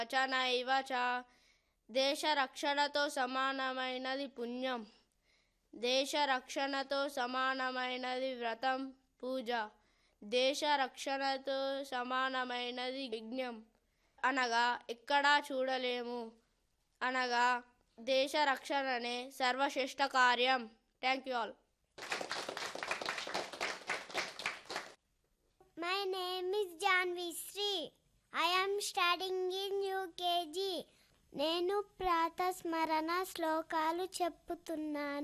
వచనైవ చ దేశ రక్షణతో సమానమైనది పుణ్యం దేశ రక్షణతో సమానమైనది వ్రతం పూజ దేశ రక్షణతో సమానమైనది యజ్ఞం అనగా ఎక్కడా చూడలేము అనగా దేశ రక్షణనే సర్వశ్రేష్ఠ కార్యం thank you all My name is Janvi Sri. I am studying in UKG. నేను ప్రాతస్మరణ శ్లోకాలు చెప్పుతున్నాను